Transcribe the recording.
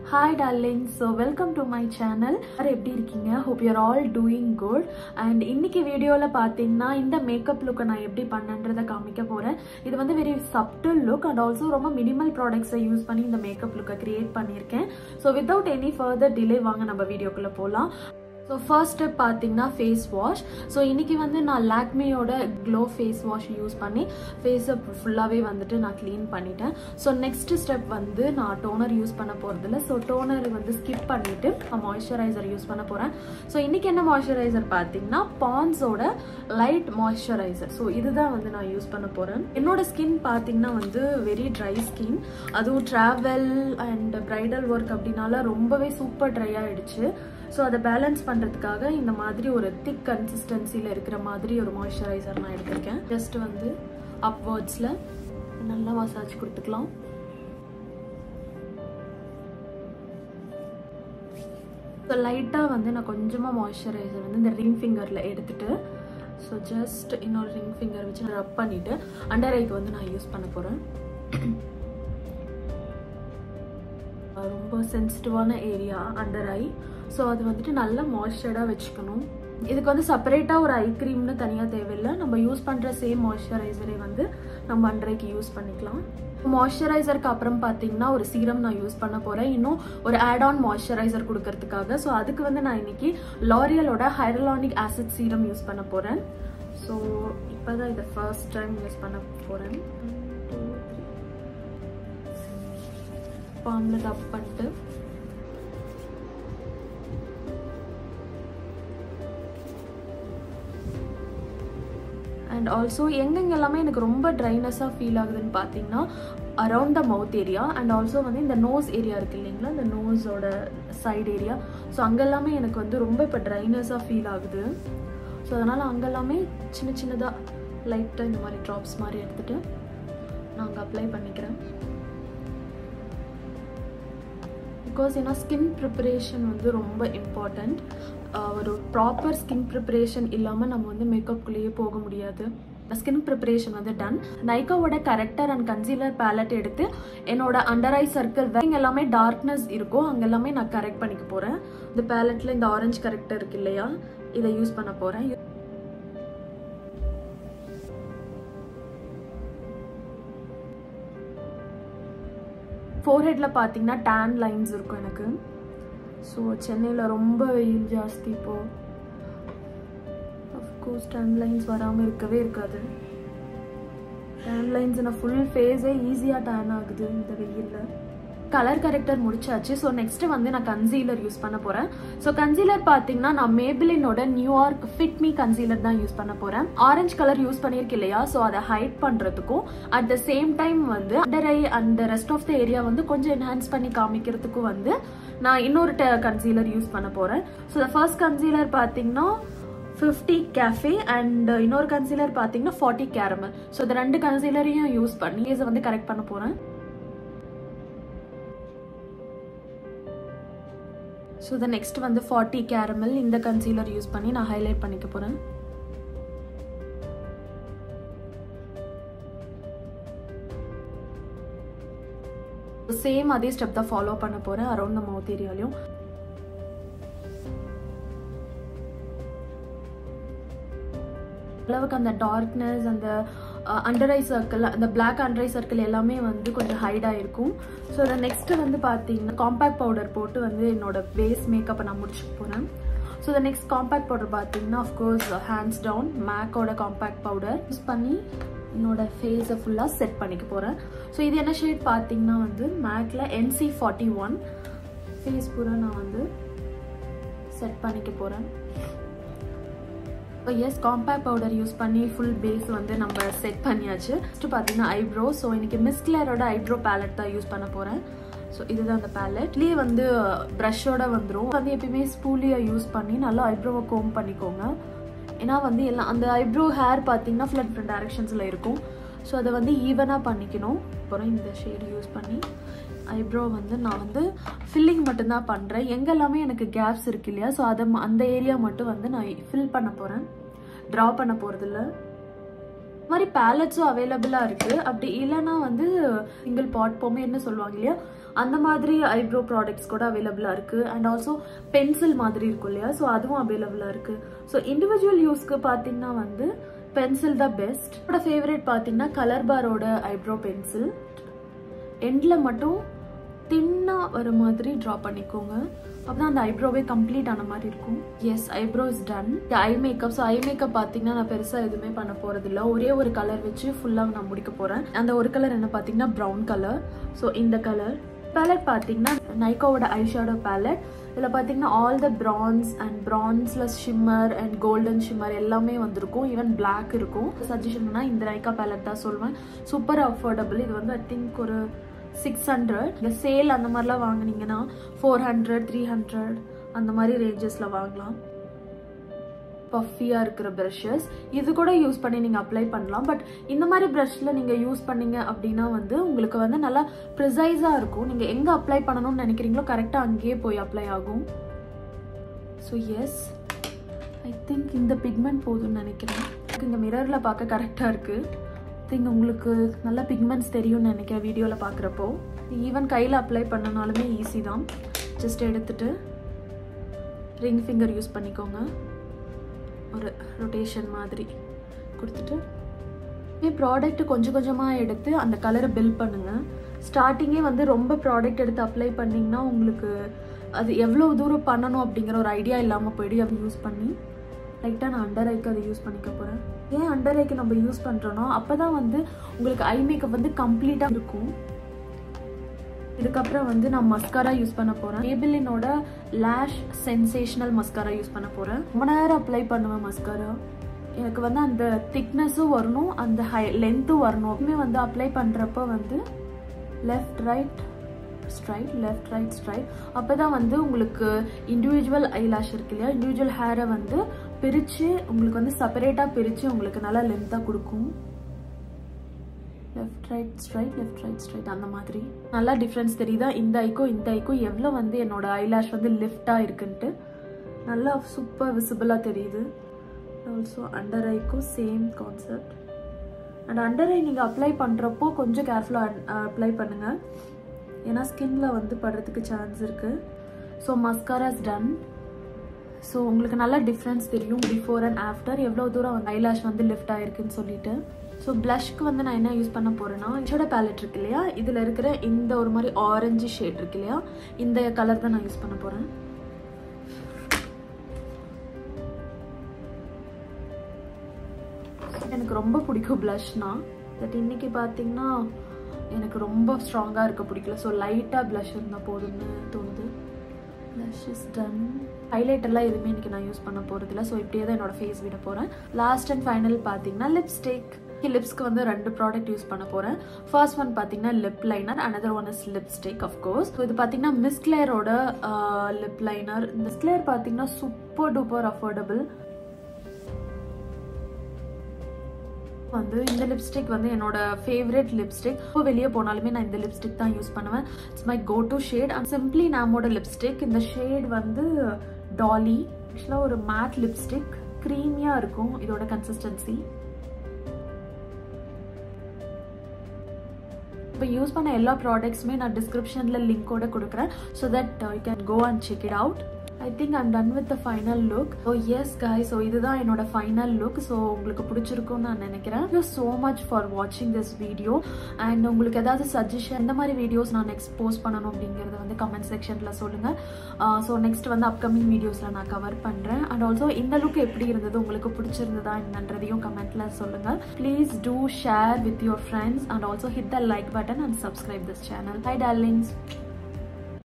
hi darling so welcome to my channel எப்படி இருக்கீங்க hope your all doing good and இன்னைக்கு வீடியோவில் பார்த்தீங்கன்னா இந்த மேக்கப் லுக்கை நான் எப்படி பண்ணன்றதை காமிக்க போகிறேன் இது வந்து very subtle look and also ரொம்ப மினிமல் ப்ராடக்ட்ஸை யூஸ் பண்ணி இந்த மேக்கப் லுக்கை கிரியேட் பண்ணியிருக்கேன் so without any further delay வாங்க நம்ம வீடியோக்குள்ளே போகலாம் ஸோ ஃபர்ஸ்ட் ஸ்டெப் பார்த்தீங்கன்னா ஃபேஸ் வாஷ் ஸோ இன்னைக்கு வந்து நான் லாக்மியோட க்ளோ ஃபேஸ் வாஷ் யூஸ் பண்ணி ஃபேஸை ஃபுல்லாகவே வந்துட்டு நான் க்ளீன் பண்ணிட்டேன் ஸோ நெக்ஸ்ட் ஸ்டெப் வந்து நான் டோனர் யூஸ் பண்ண போகிறதில்ல ஸோ டோனர் வந்து ஸ்கிப் பண்ணிவிட்டு நான் மாய்ஸ்சரைசர் யூஸ் பண்ண போகிறேன் ஸோ இன்றைக்கி என்ன மாய்ஸ்சரைசர் பார்த்தீங்கன்னா பான்ஸோட லைட் மாய்ஸ்சரைசர் ஸோ இதுதான் வந்து நான் யூஸ் பண்ண போகிறேன் என்னோட ஸ்கின் பார்த்தீங்கன்னா வந்து வெரி ட்ரை ஸ்கின் அதுவும் ட்ராவல் அண்ட் ப்ரைடல் ஒர்க் அப்படின்னால ரொம்பவே சூப்பர் ட்ரை ஆகிடுச்சு ஸோ அதை பேலன்ஸ் பண்ணுறதுக்காக இந்த மாதிரி ஒரு திக் கன்சிஸ்டன்சியில் இருக்கிற மாதிரி ஒரு மாய்ஸ்சரைசர் நான் எடுத்திருக்கேன் ஜஸ்ட் வந்து அப்வர்ட்ஸில் நல்லா மசாஜ் கொடுத்துக்கலாம் ஸோ லைட்டாக வந்து நான் கொஞ்சமாக மாய்ஸ்சரைசர் வந்து இந்த ரிங் ஃபிங்கரில் எடுத்துட்டு ஸோ ஜஸ்ட் இன்னொரு ரிங் ஃபிங்கர் வச்சு ரப் பண்ணிவிட்டு அண்டர் ஐக்கு வந்து நான் யூஸ் பண்ண போகிறேன் ரொம்ப சென்சிட்டிவான ஏரியா அண்டர் ஐ ஸோ அது வந்துட்டு நல்லா மாய்ஸ்சர்டாக வச்சுக்கணும் இதுக்கு வந்து செப்பரேட்டாக ஒரு ஐ க்ரீம்னு தனியாக தேவையில்லை நம்ம யூஸ் பண்ணுற சேம் மாய்ஸ்சரைசரை வந்து நம்ம அண்டரைக்கு யூஸ் பண்ணிக்கலாம் மாய்ஸ்சரைசருக்கு அப்புறம் பார்த்தீங்கன்னா ஒரு சீரம் நான் யூஸ் பண்ண போகிறேன் இன்னும் ஒரு ஆட் ஆன் மாய்ஸ்சரைசர் கொடுக்கறதுக்காக ஸோ அதுக்கு வந்து நான் இன்னைக்கு லாரியலோட ஹைரலானிக் ஆசிட் சீரம் யூஸ் பண்ண போகிறேன் ஸோ இப்போ தான் இதை ஃபர்ஸ்ட் டைம் யூஸ் பண்ண போகிறேன் பாம்பில் டப் பண்ணிட்டு அண்ட் ஆல்சோ எங்கெங்க எல்லாமே எனக்கு ரொம்ப ட்ரைனஸாக ஃபீல் ஆகுதுன்னு பார்த்தீங்கன்னா around the mouth area and also வந்து இந்த நோஸ் ஏரியா இருக்கு இல்லைங்களா இந்த நோஸோட சைடு ஏரியா ஸோ அங்கெல்லாமே எனக்கு வந்து ரொம்ப இப்போ ட்ரைனஸாக ஃபீல் ஆகுது ஸோ அதனால் அங்கெல்லாமே சின்ன சின்னதாக லைட்டாக இந்த மாதிரி ட்ராப்ஸ் மாதிரி எடுத்துகிட்டு நான் அங்கே அப்ளை பண்ணிக்கிறேன் பிகாஸ் ஏன்னா ஸ்கின் ப்ரிப்பரேஷன் வந்து ரொம்ப இம்பார்ட்டண்ட் ஒரு ப்ராப்பர் ஸ்கின் ப்ரிப்பரேஷன் இல்லாமல் நம்ம வந்து மேக்கப்குள்ளேயே போக முடியாது ஸ்கின் ப்ரிப்பரேஷன் வந்து டன் நைக்காவோட கரெக்டர் அண்ட் கன்சீலர் பேலட் எடுத்து என்னோட அண்டர் ஐ சர்க்கிள் இங்கே எல்லாமே டார்க்னஸ் இருக்கும் அங்கே எல்லாமே நான் கரெக்ட் பண்ணிக்க போகிறேன் இந்த பேலட்டில் இந்த ஆரஞ்சு கரெக்டர் இருக்கு இல்லையா இதை யூஸ் பண்ண போகிறேன் ஃபோர்ஹெட்டில் பார்த்தீங்கன்னா டேன் லைன்ஸ் இருக்கும் எனக்கு ஸோ சென்னையில் ரொம்ப வெயில் ஜாஸ்தி இப்போது அஃப்கோர்ஸ் டேன் லைன்ஸ் வராமல் இருக்கவே இருக்காது டேன் லைன்ஸ் நான் ஃபுல் ஃபேஸே ஈஸியாக டேன் ஆகுது இந்த வெயிலில் கலர் கரெக்டர் முடிச்சாச்சு ஸோ நெக்ஸ்ட் வந்து நான் கன்சீலர் யூஸ் பண்ண போகிறேன் ஸோ கன்சீலர் பார்த்தீங்கன்னா நான் மேபிளினோட நியூயார்க் ஃபிட் மீ கன்சீலர் தான் யூஸ் பண்ண போகிறேன் ஆரஞ்சு கலர் யூஸ் பண்ணியிருக்கேன் இல்லையா ஸோ அதை ஹைட் பண்ணுறதுக்கும் அட் த சேம் டைம் வந்து அண்டர் ஐ அந்த ரெஸ்ட் ஆஃப் த ஏரியா வந்து கொஞ்சம் என்ஹான்ஸ் பண்ணி காமிக்கிறதுக்கும் வந்து நான் இன்னொரு கன்சீலர் யூஸ் பண்ண போகிறேன் ஸோ த ஃபர்ஸ்ட் கன்சீலர் பார்த்தீங்கன்னா ஃபிஃப்டி கேஃபே அண்ட் இன்னொரு கன்சீலர் பார்த்தீங்கன்னா ஃபார்ட்டி கேரமல் ஸோ இந்த ரெண்டு கன்சீலரையும் யூஸ் பண்ணி இதை வந்து கரெக்ட் பண்ண போகிறேன் ஸோ த நெக்ஸ்ட் வந்து ஃபார்ட்டி கேரமல் இந்த கன்சீலர் யூஸ் பண்ணி நான் ஹைலைட் பண்ணிக்க போகிறேன் சேம் அதே ஸ்டெப் தான் ஃபாலோ பண்ண போகிறேன் அரௌண்ட் த மவுத் ஏரியாலையும் அளவுக்கு அந்த டார்க்னஸ் அந்த அண்டர் ஐ சர்க்கிள் அந்த பிளாக் அண்டர் ஐ சர்க்கிள் எல்லாமே வந்து கொஞ்சம் ஹைடாக இருக்கும் ஸோ அதை நெக்ஸ்ட்டு வந்து பார்த்தீங்கன்னா காம்பேக்ட் பவுடர் போட்டு வந்து என்னோட பேஸ் மேக்கப்பை நான் முடிச்சுக்க போகிறேன் so the next compact powder பார்த்தீங்கன்னா அஃப்கோர்ஸ் ஹேண்ட்ஸ் டவுன் மேக்கோட காம்பேக்ட் பவுடர் யூஸ் பண்ணி என்னோட ஃபேஸை ஃபுல்லாக செட் பண்ணிக்க போகிறேன் ஸோ இது என்ன ஷேட் பார்த்தீங்கன்னா வந்து மேக்கில் என்சி ஃபார்ட்டி ஒன் ஃபேஸ் பூரா நான் வந்து செட் பண்ணிக்க போகிறேன் இப்போ எஸ் காம்பேக்ட் பவுடர் யூஸ் பண்ணி ஃபுல் பேஸ் வந்து நம்ம செட் பண்ணியாச்சு ஃபஸ்ட்டு பார்த்தீங்கன்னா ஐப்ரோ ஸோ இன்றைக்கி மிஸ்கிலரோட ஐப்ரோ பேலட் தான் யூஸ் பண்ண போகிறேன் ஸோ இதுதான் அந்த பேலட் இதுலேயே வந்து ப்ரஷோட வந்துடும் வந்து எப்பயுமே ஸ்பூலியை யூஸ் பண்ணி நல்லா ஐப்ரோவை கோம் பண்ணிக்கோங்க ஏன்னா வந்து எல்லாம் அந்த ஐப்ரோ ஹேர் பார்த்தீங்கன்னா ஃப்ளட் டிஃப்ரெண்ட் டேரக்ஷன்ஸில் இருக்கும் ஸோ அதை வந்து ஈவனாக பண்ணிக்கணும் அப்புறம் இந்த ஷேட் யூஸ் பண்ணி ஐப்ரோ வந்து நான் வந்து ஃபில்லிங் மட்டும்தான் பண்ணுறேன் எங்கெல்லாமே எனக்கு கேப்ஸ் இருக்கு இல்லையா ஸோ அதை அந்த ஏரியா மட்டும் வந்து நான் ஃபில் பண்ண போகிறேன் ட்ரா பண்ண போகிறதில்ல மாதிரி பேலட்ஸும் அவைலபிளாக இருக்குது அப்படி இல்லைன்னா வந்து சிங்கிள் பாட் பொம்மைன்னு சொல்லுவாங்க இல்லையா அந்த மாதிரி ஐப்ரோ ப்ராடக்ட்ஸ் கூட அவைலபிளாக இருக்குது அண்ட் ஆல்சோ பென்சில் மாதிரி இருக்கும் இல்லையா ஸோ அதுவும் அவைலபிளாக இருக்குது ஸோ இண்டிவிஜுவல் யூஸ்க்கு பார்த்தீங்கன்னா வந்து பென்சில் தான் பெஸ்ட் என்னோட ஃபேவரட் பார்த்தீங்கன்னா கலர் பாரோட ஐப்ரோ பென்சில் எண்டில் மட்டும் தின்னாக வர மாதிரி ட்ரா பண்ணிக்கோங்க அப்பதான் அந்த ஐப்ரோவே கம்ப்ளீட் ஆன மாதிரி இருக்கும் yes eyebrow is done eye makeup so eye makeup பார்த்தீங்கன்னா நான் பெருசாக எதுவுமே பண்ண போகிறதில்ல ஒரே ஒரு கலர் வச்சு ஃபுல்லாக நான் முடிக்க போகிறேன் அந்த ஒரு கலர் என்ன பார்த்தீங்கன்னா ப்ரௌன் கலர் ஸோ இந்த கலர் பேலட் பார்த்தீங்கன்னா நைக்காவோட ஐஷேடோ பேலட் இதில் பார்த்தீங்கன்னா ஆல் த ப்ரான்ஸ் அண்ட் ப்ரான்ஸில் ஷிம்மர் அண்ட் கோல்டன் ஷிம்மர் எல்லாமே வந்திருக்கும் ஈவன் பிளாக் இருக்கும் சஜஷன்னா இந்த நைக்கா பேலட் தான் சொல்லுவேன் சூப்பர் அஃபோர்டபுள் இது வந்து ஐ திங்க் ஒரு சிக்ஸ் ஹண்ட்ரட் இந்த சேல் அந்த மாதிரிலாம் வாங்கினீங்கன்னா ஃபோர் ஹண்ட்ரட் த்ரீ ஹண்ட்ரட் அந்த மாதிரி ரேஞ்சஸில் வாங்கலாம் பஃபியாக இருக்கிற ப்ரஷஸ் இது கூட யூஸ் பண்ணி நீங்கள் அப்ளை பண்ணலாம் பட் இந்த மாதிரி ப்ரஷில் நீங்கள் யூஸ் பண்ணீங்க அப்படின்னா வந்து உங்களுக்கு வந்து நல்லா ப்ரிசைஸாக இருக்கும் நீங்கள் எங்கே அப்ளை பண்ணணும்னு நினைக்கிறீங்களோ கரெக்டாக அங்கேயே போய் அப்ளை ஆகும் ஸோ எஸ் ஐ திங்க் இந்த பிக்மெண்ட் போதும்னு நினைக்கிறேன் இந்த மிரரில் பார்க்க கரெக்டாக இருக்குது திங்க் உங்களுக்கு நல்ல பிக்மெண்ட்ஸ் தெரியும்னு நினைக்கிறேன் வீடியோவில் பார்க்குறப்போ ஈவன் கையில் அப்ளை பண்ணனாலுமே ஈஸி தான் ஜஸ்ட் எடுத்துட்டு ரிங் ஃபிங்கர் யூஸ் பண்ணிக்கோங்க ஒரு ரொட்டேஷன் மாதிரி கொடுத்துட்டு ப்ராடக்ட் கொஞ்சம் கொஞ்சமாக எடுத்து அந்த கலரை பில் பண்ணுங்கள் ஸ்டார்டிங்கே வந்து ரொம்ப ப்ராடக்ட் எடுத்து அப்ளை பண்ணிங்கன்னா உங்களுக்கு அது எவ்வளோ தூரம் பண்ணணும் அப்படிங்கிற ஒரு ஐடியா இல்லாமல் போயிடு அதை யூஸ் பண்ணி லைட்டாக நான் அண்டர் ஐக்கு அதை யூஸ் பண்ணிக்க போகிறேன் ஏன் அண்டர் ஐக்கு நம்ம யூஸ் பண்ணுறோன்னா அப்போ தான் வந்து உங்களுக்கு ஐ மேக்கப் வந்து கம்ப்ளீட்டாக இருக்கும் இதுக்கப்புறம் வந்து நான் மஸ்காரா யூஸ் பண்ண போகிறேன் மேபிளினோட லேஷ் சென்சேஷனல் மஸ்காரா யூஸ் பண்ண போகிறேன் ரொம்ப நேரம் அப்ளை பண்ணுவேன் மஸ்காரா எனக்கு வந்து அந்த திக்னஸும் வரணும் அந்த ஹை லென்த்தும் வரணும் எப்பவுமே வந்து அப்ளை பண்ணுறப்ப வந்து left right straight left right straight அப்போ தான் வந்து உங்களுக்கு இண்டிவிஜுவல் ஐலாஷ் இருக்கு இல்லையா இண்டிவிஜுவல் ஹேரை வந்து பிரித்து உங்களுக்கு வந்து செப்பரேட்டாக பிரித்து உங்களுக்கு நல்லா லென்த்தாக கொடுக்கும் left right straight left right straight அந்த மாதிரி நல்லா டிஃப்ரென்ஸ் தெரியுதா இந்த ஐக்கும் இந்த ஐக்கும் எவ்வளோ வந்து என்னோட ஐலாஷ் வந்து லிஃப்டாக இருக்குன்ட்டு நல்லா சூப்பர் விசிபிளாக தெரியுது ஆல்சோ அண்டர் ஐக்கும் same concept and under eye நீங்கள் அப்ளை பண்ணுறப்போ கொஞ்சம் கேர்ஃபுல்லாக அப்ளை பண்ணுங்கள் ஏன்னா ஸ்கின்ல வந்து படுறதுக்கு சான்ஸ் இருக்குது ஸோ மஸ்காராஸ் டன் ஸோ உங்களுக்கு நல்லா டிஃப்ரென்ஸ் தெரியும் பிஃபோர் அண்ட் ஆஃப்டர் எவ்வளோ தூரம் ஐலாஷ் வந்து லிஃப்ட் ஆயிருக்குன்னு சொல்லிட்டு ஸோ ப்ளஷ்க்கு வந்து நான் என்ன யூஸ் பண்ண போகிறேன்னா இதோட பேலட் இருக்கு இல்லையா இதில் இருக்கிற இந்த ஒரு மாதிரி ஆரஞ்சு ஷேட் இருக்கு இல்லையா இந்த கலர் தான் நான் யூஸ் பண்ண போகிறேன் எனக்கு ரொம்ப பிடிக்கும் ப்ளஷ்னா பட் இன்னைக்கு பார்த்தீங்கன்னா எனக்கு ரொம்ப ஸ்ட்ராங்காக இருக்க பிடிக்கல ஸோ லைட்டாக ப்ளஷ் இருந்தால் போதும்னு தோணுது ப்ளஷ் இஸ் டன் ஹைலைட்டர்லாம் எதுவுமே இன்றைக்கி நான் யூஸ் பண்ண போகிறதில்ல ஸோ இப்படியே தான் என்னோட ஃபேஸ் விட போகிறேன் லாஸ்ட் அண்ட் ஃபைனல் பார்த்தீங்கன்னா லிப்ஸ்டிக் லிப்ஸ்க்கு வந்து ரெண்டு ப்ராடக்ட் யூஸ் பண்ண போகிறேன் ஃபர்ஸ்ட் ஒன் பார்த்தீங்கன்னா lip liner another one is lipstick of course so இது பார்த்தீங்கன்னா மிஸ்க்லேயரோட லிப் லைனர் மிஸ்க்லேயர் பார்த்தீங்கன்னா சூப்பர் டூப்பர் அஃபோர்டபுள் வந்து இந்த லிப்ஸ்டிக் வந்து என்னோட ஃபேவரட் லிப்ஸ்டிக் இப்போ வெளியே போனாலுமே நான் இந்த லிப்ஸ்டிக் தான் யூஸ் பண்ணுவேன் it's my go to shade and simply நாமோட லிப்ஸ்டிக் இந்த ஷேட் வந்து டாலி ஆக்சுவலாக ஒரு மேட் லிப்ஸ்டிக் க்ரீமியாக இருக்கும் இதோட கன்சிஸ்டன்சி இப்போ யூஸ் பண்ண எல்லா ப்ராடக்ட்ஸுமே நான் டிஸ்கிரிப்ஷனில் லிங்கோட கொடுக்குறேன் so that you can go and check it out I think I'm done with the final look so yes guy so இதுதான் என்னோட ஃபைனல் லுக் ஸோ உங்களுக்கு பிடிச்சிருக்கும்னு நான் நினைக்கிறேன் யூ ஸோ மச் ஃபார் வாட்சிங் திஸ் வீடியோ அண்ட் உங்களுக்கு ஏதாவது சஜஷன் எந்த மாதிரி வீடியோஸ் நான் நெக்ஸ்ட் போஸ்ட் பண்ணணும் அப்படிங்கிறத வந்து கமெண்ட் செக்ஷனில் சொல்லுங்கள் ஸோ நெக்ஸ்ட் வந்து அப்கமிங் வீடியோஸில் நான் கவர் பண்ணுறேன் அண்ட் ஆல்சோ இந்த லுக் எப்படி இருந்தது உங்களுக்கு பிடிச்சிருந்ததா என்னன்றதையும் கமெண்ட்டில் சொல்லுங்கள் please do share with your friends and also hit the like button and subscribe this channel hi darlings